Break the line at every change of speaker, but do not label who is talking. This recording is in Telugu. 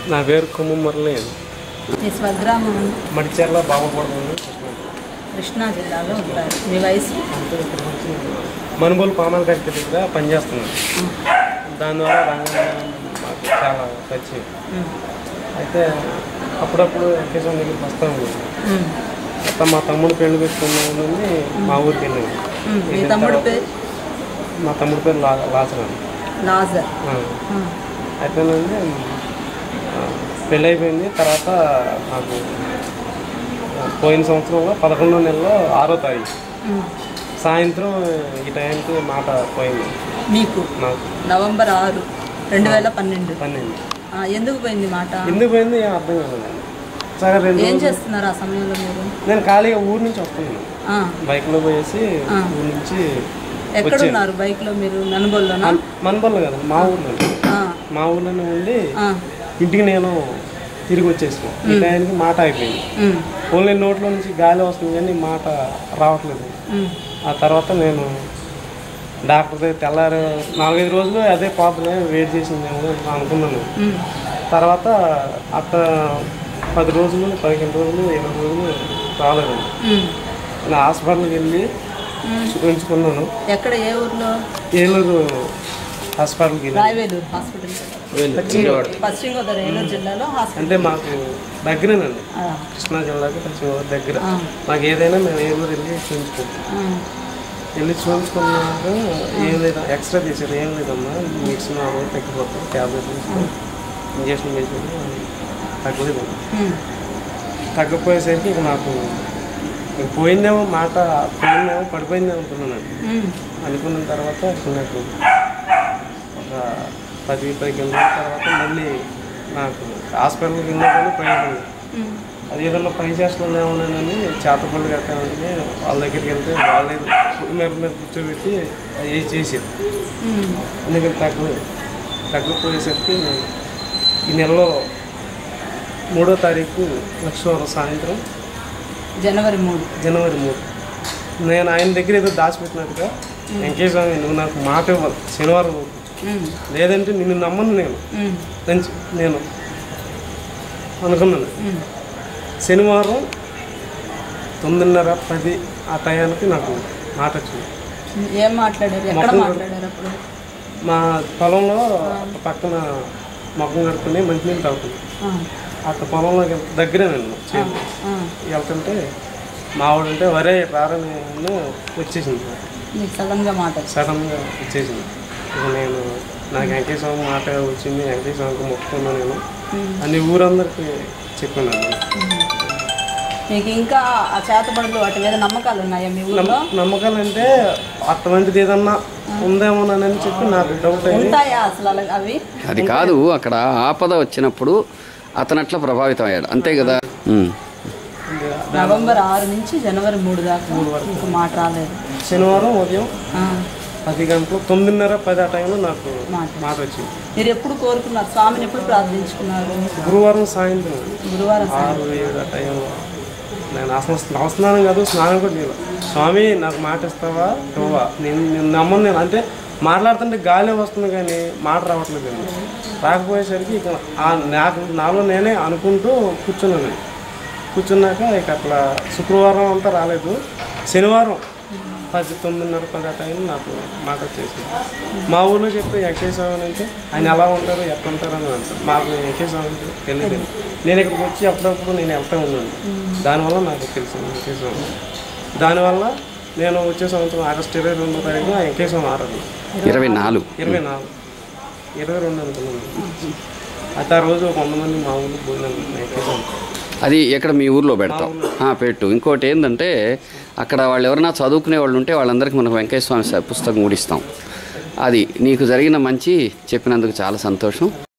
నా పేరు కొమ్ము మురళి
మీ స్వగ్రామం
మడిచెర్ల బాబపడుతుంది
కృష్ణా జిల్లాలో ఉంటారు మీ వయసు
మనుబోలు పామాల కట్టి దగ్గర పనిచేస్తున్నాను దానివల్ల రంగం మాకు చాలా పరిచయం
ఉమ్.
అయితే అప్పుడప్పుడు వెంకటేశ్వర దగ్గరికి వస్తాము
ఉమ్.
అత్త మా తమ్ముడు పెళ్లి పెట్టుకున్న నుండి మా ఊరికి వెళ్ళాము
ఉమ్. మీ తమ్ముడు పేరు
మా తమ్ముడి పేరు లా లాచరాను
లాజర్ ఉమ్.
అయితే నుండి ఆ, పెళ్ళి అయిపోయింది తర్వాత నాకు ఆ, పోయిన సంవత్సరంలో పదకొండో నెలలో ఆరో తారీఖు
ఉమ్.
సాయంత్రం ఈ టైంకి మాట పోయింది
మీకు
నాకు
నవంబర్ ఆరు రెండు వేల పన్నెండు
పన్నెండు
ఆ, ఎందుకు పోయింది మాట
ఎందుకు పోయింది ఏం అర్థం కాలేదు సరే రెండు
ఏం
రోజులు-
చేస్తున్నారు ఆ సమయంలో మీరు
నేను ఖాళీగా ఊరు నుంచి వస్తున్నాను
ఆ.
బైక్లో పోయేసి
ఆ.
ఊరు నుంచి
ఎక్కడున్నారు బైక్లో మీరు ననుబోల్లోనా
మనబల్ల కదా మా ఊర్లో
ఆ.
మా ఊర్లోనే ఉండి
ఆ.
ఇంటికి నేను తిరిగి వచ్చేసాను ఈ టైంకి మాట అయిపోయింది
ఉమ్.
ఓన్లీ నోట్లో నుంచి గాలి వస్తుంది కానీ మాట రావట్లేదు
ఉమ్.
ఆ తర్వాత నేను డాక్టర్ దగ్గర తెల్లారు నాలుగైదు రోజులు అదే పోతలే వెయిట్ చేసిందేమో అనుకున్నాను
ఉమ్.
తర్వాత అట్ట పది రోజులు పదిహేను రోజులు ఇరవై రోజులు రాలేదు
ఉమ్.
నేను హాస్పిటల్కి వెళ్ళి
ఉమ్.
చూపించుకున్నాను
ఎక్కడ ఏ ఊర్లో
ఏలూరు హాస్పిటల్కి వెళ్ళి
రాయవేలూరు హాస్పిటల్ పశ్చిమ గోదావరి ఏలూరు జిల్లాలో హాస్పిటల్
అంటే మాకు దగ్గరేనండి
ఆ.
కృష్ణా జిల్లాకి పశ్చిమ గోదావరి దగ్గర
ఆ.
మాకు ఏదైనా మేము ఏలూరు వెళ్ళి చూపించుకుంటాం
ఆ.
వెళ్ళి చూపించుకున్నాక ఏం లేదు ఎక్స్రే తీసారు ఏం లేదమ్మా మిక్స్ నాలుగు తగ్గిపోతుంది ట్యాబ్లెట్ తీసుకొని ఇంజక్షన్ వేసారు తగ్గలేదు
ఉమ్.
తగ్గపోయేసరికి ఇక నాకు ఇక పోయిందేమో మాట పోయిందేమో పడిపోయిందేమో అనుకున్నాను
ఉమ్.
అనుకున్న తర్వాత ఇప్పుడు నాకు ఒక పది పదిహేను రోజుల తర్వాత మళ్ళీ నాకు హాస్పిటల్కి వెళ్ళినా కానీ పోయింది
ఉమ్.
అది ఏదన్నా పని చేస్తున్నామోనని చేతపళ్ళు కట్టామని వాళ్ళ దగ్గరికి వెళ్తే వాళ్ళే ఫుడ్ మీద మీద కూర్చోబెట్టి అది చేసేది
ఉమ్.
అందుకని తగ్గలేదు తగ్గపోయేసరికి ఈ నెలలో మూడో తారీఖు లక్షవారం సాయంత్రం
జనవరి మూడు
జనవరి మూడు నేను ఆయన దగ్గర ఏదో దాచిపెట్టినట్టుగా వెంకటేశ్వర స్వామి నువ్వు నాకు మాట ఇవ్వాలి శనివారం రోజు.
ఉమ్.
లేదంటే నిన్ను నమ్మను నేను
ఉమ్.
మంచి నేను అనుకున్నాను
ఉమ్.
శనివారం తొమ్మిదిన్నర పది ఆ టయానికి నాకు మాట వచ్చింది
ఏం మాట్లాడారు ఎక్కడ
మొత్తం
మాట్లాడారు అప్పుడు
మా పొలంలో పక్కన మొక్కం కడుక్కుని మంచినీళ్ళు తాగుతుంది
ఆ.
అక్కడ పొలంలో దగ్గరే నేను చేను
ఆ.
వెళ్తుంటే మా వాడంటే వరే రారని వచ్చేసింది
మీకు సడన్గా మాట వచ్చింది.
సడన్గా వచ్చేసింది ఇక నేను నాకు వెంకటేశ్వర మాట వచ్చింది వెంకటేశ్వరకు మొక్కుకున్నాను నేను
ఉమ్.
అన్ని ఊరందరికీ చెప్పాను
మీకు ఇంకా ఆ చేతబడులు వాటి మీద నమ్మకాలు ఉన్నాయా మీ ఊళ్ళో
నమ్మకాలు అంటే అటువంటిది ఏదన్నా ఉందేమోనని చెప్పి నాకు డౌట్ అయింది
ఉంటాయా అసలు అలా అవి
అది కాదు అక్కడ ఆపద వచ్చినప్పుడు అతను అట్లా ప్రభావితం అయ్యాడు అంతే కదా ఉమ్.
నవంబర్ ఆరు నుంచి జనవరి మూడు దాకా మీకు మాట రాలేదు
శనివారం ఉదయం
ఆ.
పది గంటలు తొమ్మిదిన్నర పది ఆ టైంలో నాకు
మాట
మాట వచ్చింది
మీరు ఎప్పుడు కోరుకున్నారు స్వామిని ఎప్పుడు ప్రార్థించుకున్నారు
గురువారం సాయంత్రం
గురువారం
ఆరు ఏడు ఆ టైంలో నేను అసలు నవస్నానం కాదు స్నానం కూడా చేయలేదు స్వామి నాకు మాట ఇస్తావా ఇవ్వవా నేను నేను నమ్మను నేను అంటే మాట్లాడుతుంటే గాలి వస్తుంది కానీ మాట రావట్లేదు కానీ రాకపోయేసరికి ఇక ఆ నాకు నాలో నేనే అనుకుంటూ కూర్చున్నాను కూర్చున్నాక ఇక అట్లా శుక్రవారం అంతా రాలేదు శనివారం పది తొమ్మిదిన్నర పది ఆ టైం నాకు మాట వచ్చేసింది మా ఊళ్ళో చెప్తే వెంకటేశ్వర స్వామి అంటే ఆయన ఎలా ఉంటారు ఎట్లా ఉంటారు అని అంటారు మాకు వెంకటేశ్వర స్వామి అంటే తెలియదు నేను ఇక్కడికి వచ్చి అప్పుడప్పుడు నేను వెళ్తూ ఉన్నాను దానివల్ల నాకు తెలిసింది వెంకటేశ్వర స్వామి దానివల్ల నేను వచ్చే సంవత్సరం ఆగస్టు ఇరవై రెండో తారీఖున వెంకటేశ్వర స్వామి ఆరాధన
ఇరవై నాలుగు
ఇరవై నాలుగు ఇరవై రెండు అనుకున్నాను అయితే ఆ రోజు కొంతమంది మా ఊళ్ళో భోజనం వెంకటేశ్వర స్వామి
అది ఎక్కడ మీ ఊర్లో పెడతాం ఆ, పెట్టు ఇంకోటి ఏంటంటే అక్కడ వాళ్ళు ఎవరైనా చదువుకునే వాళ్ళు ఉంటే వాళ్ళందరికీ మనకు వెంకటేశ్వర స్వామి స- పుస్తకం కూడా ఇస్తాం అది నీకు జరిగిన మంచి చెప్పినందుకు చాలా సంతోషం